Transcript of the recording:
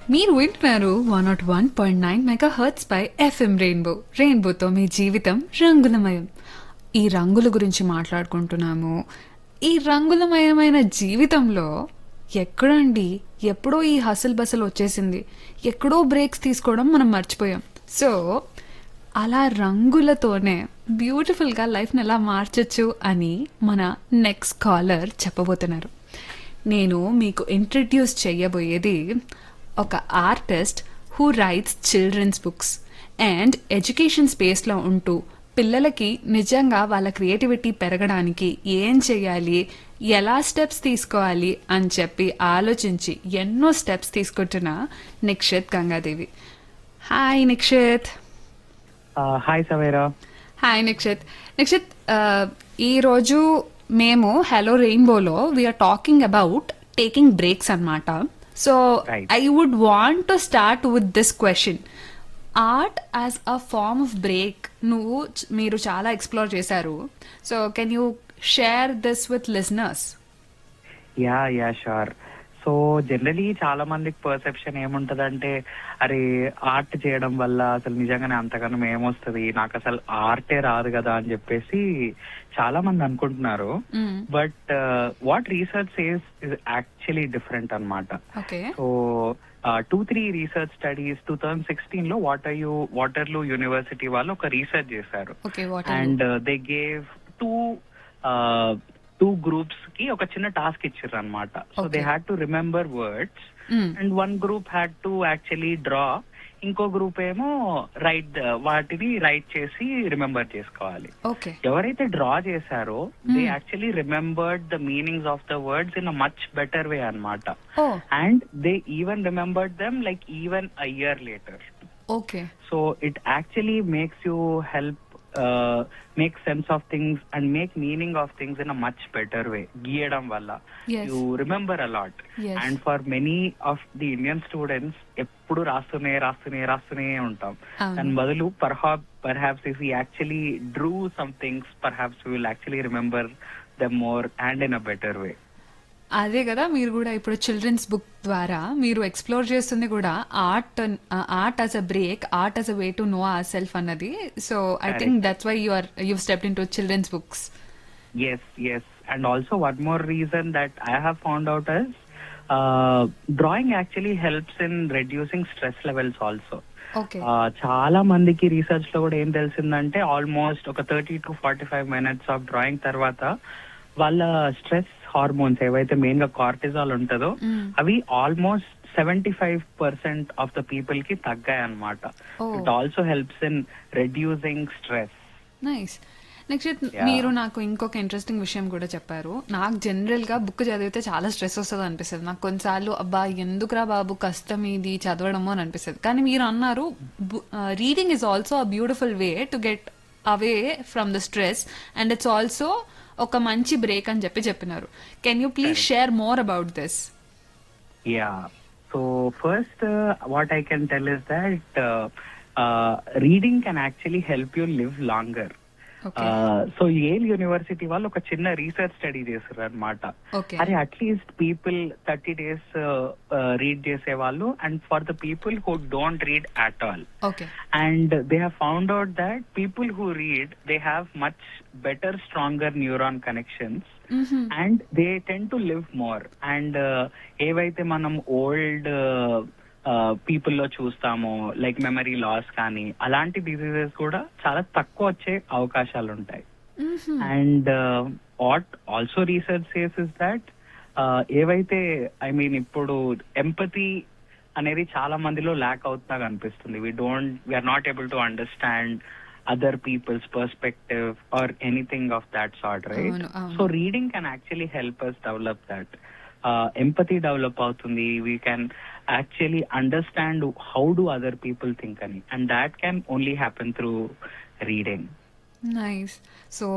మీరు వింటున్నారు one nought one point nine megahertz పై ఎఫ్ఎం రెయిన్బో రెయిన్బోతో మీ జీవితం రంగులమయం ఈ రంగుల గురించి మాట్లాడుకుంటున్నాము ఈ రంగులమయమైన జీవితంలో ఎక్కడండి ఎప్పుడో ఈ హసల్ బసల్ వచ్చేసింది ఎక్కడో బ్రేక్స్ తీసుకోవడం మనం మర్చిపోయాం సో అలా రంగులతోనే బ్యూటిఫుల్గా లైఫ్ని ఎలా మార్చొచ్చు అని మన నెక్స్ట్ కాలర్ చెప్పబోతున్నారు నేను మీకు ఇంట్రడ్యూస్ చేయబోయేది ఒక artist who writes children's books and education స్పేస్లో ఉంటూ పిల్లలకి నిజంగా వాళ్ళ క్రియేటివిటీ పెరగడానికి ఏం చేయాలి ఎలా స్టెప్స్ తీసుకోవాలి అని చెప్పి ఆలోచించి ఎన్నో స్టెప్స్ తీసుకుంటున్న Nikshith Gangadevi hi Nikshith hi Savera hi Nikshith Nikshith ఆ, ఈరోజు మేము హలో రెయిన్బోలో we're talking about taking breaks అన్నమాట so Right. I would want to start with this question art as a form of break నువ్వు చ- మీరు చాలా ఎక్స్ప్లోర్ చేశారు so can you share this with listeners yeah yeah sure so generally చాలా మందికి perception ఏముంటదంటే అరే art చేయడం వల్ల అసలు నిజంగానే అంతగానం ఏమొస్తుంది నాకు అసలు ఆర్టే రాదు కదా అని చెప్పేసి చాలా మంది అనుకుంటున్నారు but what research is is actually different అన్నమాట okay so two three research studies two thousand sixteen లో వాటర్ యూ వాటర్లూ యూనివర్సిటీ వాళ్ళు ఒక రీసెర్చ్ చేశారు okay what and they gave two two groups కి ఒక చిన్న టాస్క్ ఇచ్చారు అనమాట so they Okay. Had to remember words and one group had to actually draw ఇంకో గ్రూప్ ఏమో రైట్ వాటిని రైట్ చేసి రిమెంబర్ చేసుకోవాలి ఓకే ఎవరైతే డ్రా చేశారో they Hmm. Actually remembered the meanings of the words in a much better way అన్నమాట oh and they even remembered them like even a year later okay so it actually makes you help uh, make sense of things and make meaning of things in a much better way గీయడం వల్ల Yes. you remember a lot Yes. and for many of the indian students ఎప్పుడు రాస్తూనే రాస్తూనే రాస్తూనే ఉంటాం అవును. దాని బదులు perhaps perhaps if we actually drew some things perhaps we will actually remember them more and in a better way అదే కదా మీరు కూడా ఇప్పుడు చిల్డ్రన్స్ బుక్ ద్వారా మీరు ఎక్స్ప్లోర్ చేస్తుంది కూడా art art as a break art as a way to know or self అన్నది so I think Correct. That's why you are you step into children's books Yes, yes. And also one more reason that I have found out is uh, drawing actually helps in reducing stress levels also. Okay Uh, చాలా మందికి research లో కూడా ఏం తెలిసిందంటే almost ఒక thirty to forty five minutes of drawing తర్వాత వాళ్ళ stress hormones ఏవైతే మెయిన్ గా కార్టిజాల్ ఉంటుందో Mm. అవి almost seventy five percent of the people కి తగ్గాయి అనమాట Oh. It also helps in reducing stress nice next Yeah. మీరు నాకు ఇంకొక ఇంట్రెస్టింగ్ విషయం కూడా చెప్పారు నాకు జనరల్ గా బుక్ చదివితే చాలా స్ట్రెస్ వస్తుంది అనిపిస్తుంది నాకు కొన్నిసార్లు అబ్బా ఎందుకురా బాబు కష్టం ఇది చదవడము అని అనిపిస్తుంది కానీ మీరు అన్నారు reading is also a beautiful way to get away from the stress and it's also ఒక మంచి బ్రేక్ అని చెప్పి చెప్పినారు can you please share more about this Yeah. So first, uh, what I can tell is that uh, uh, reading can actually help you live longer. Okay so Yale University వాళ్ళు ఒక చిన్న research study చేశారు అనమాట okay అరే at least people thirty days read చేసే వాళ్ళు and for the people who don't read at all okay and they have found out that people who read they have much better stronger neuron connections and they tend to live more and ఏవైతే మనం old people లో చూస్తామో like memory loss కానీ అలాంటి diseases కూడా చాలా తక్కువ వచ్చే అవకాశాలు ఉంటాయి and what also research says is that ఏవైతే ఐ మీన్ ఇప్పుడు ఎంపతి అనేది చాలా మందిలో ల్యాక్ అవుతున్నా అనిపిస్తుంది we don't we're not able to understand other people's perspective or anything of that sort right అవును, అవును. So reading can actually help us develop that empathy develop అవుతుంది we can actually understand how do other people think అని and that can only happen through reading nice so